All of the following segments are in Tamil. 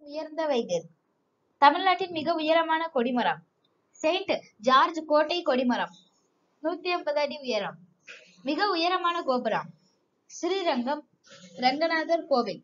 உயர்ந்தவைகள் தமிழ்நாட்டின் மிக உயரமான கொடிமரம் செயின்ட் ஜார்ஜ் கோட்டை கொடிமரம் நூத்தி ஐம்பது அடி உயரம் மிக உயரமான கோபுரம் ஸ்ரீரங்கம் ரங்கநாதர் கோவில்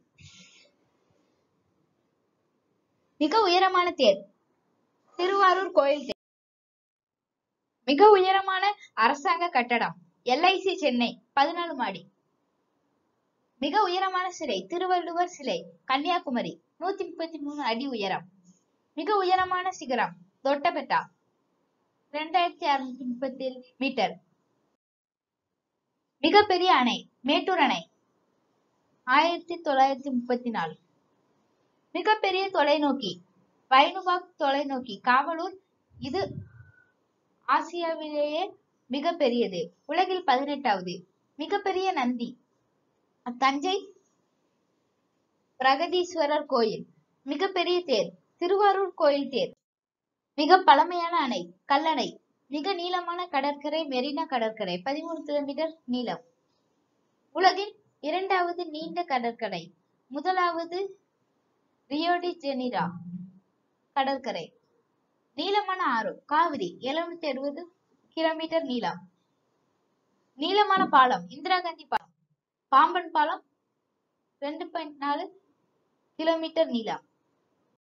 மிக உயரமான தேர் திருவாரூர் கோயில் தேர் மிக உயரமான அரசாங்க கட்டடம் எல்ஐசி சென்னை பதினாலு மாடி மிக உயரமான சிலை திருவள்ளுவர் சிலை கன்னியாகுமரி நூத்தி முப்பத்தி மூணு அடி உயரம் மிக உயரமான சிகரம் தொட்டபெட்டா இரண்டாயிரத்தி அறுநூத்தி முப்பத்தி மீட்டர் மிகப்பெரிய அணை மேட்டூர் அணை ஆயிரத்தி தொள்ளாயிரத்தி முப்பத்தி நாலு மிகப்பெரிய தொலைநோக்கி வைனுபாக் தொலைநோக்கி காவலூர் இது ஆசியாவிலேயே மிகப்பெரியது உலகில் பதினெட்டாவது மிகப்பெரிய நந்தி தஞ்சை பிரகதீஸ்வரர் கோயில் மிகப்பெரிய தேர் திருவாரூர் கோயில் தேர் மிக பழமையான அணை கல்லணை மிக நீளமான கடற்கரை மெரினா கடற்கரை பதிமூணு கிலோமீட்டர் நீளம் உலகின் இரண்டாவது நீண்ட கடற்கரை முதலாவது ரியோடி ஜெனிரா கடற்கரை நீளமான ஆறு காவிரி எழுநூத்தி அறுபது கிலோமீட்டர் நீளம் நீளமான பாலம் இந்திரா காந்தி பாலம் பாம்பன் பாலம் ரெண்டு பாயிண்ட் நாலு கிலோமீட்டர் நீளம்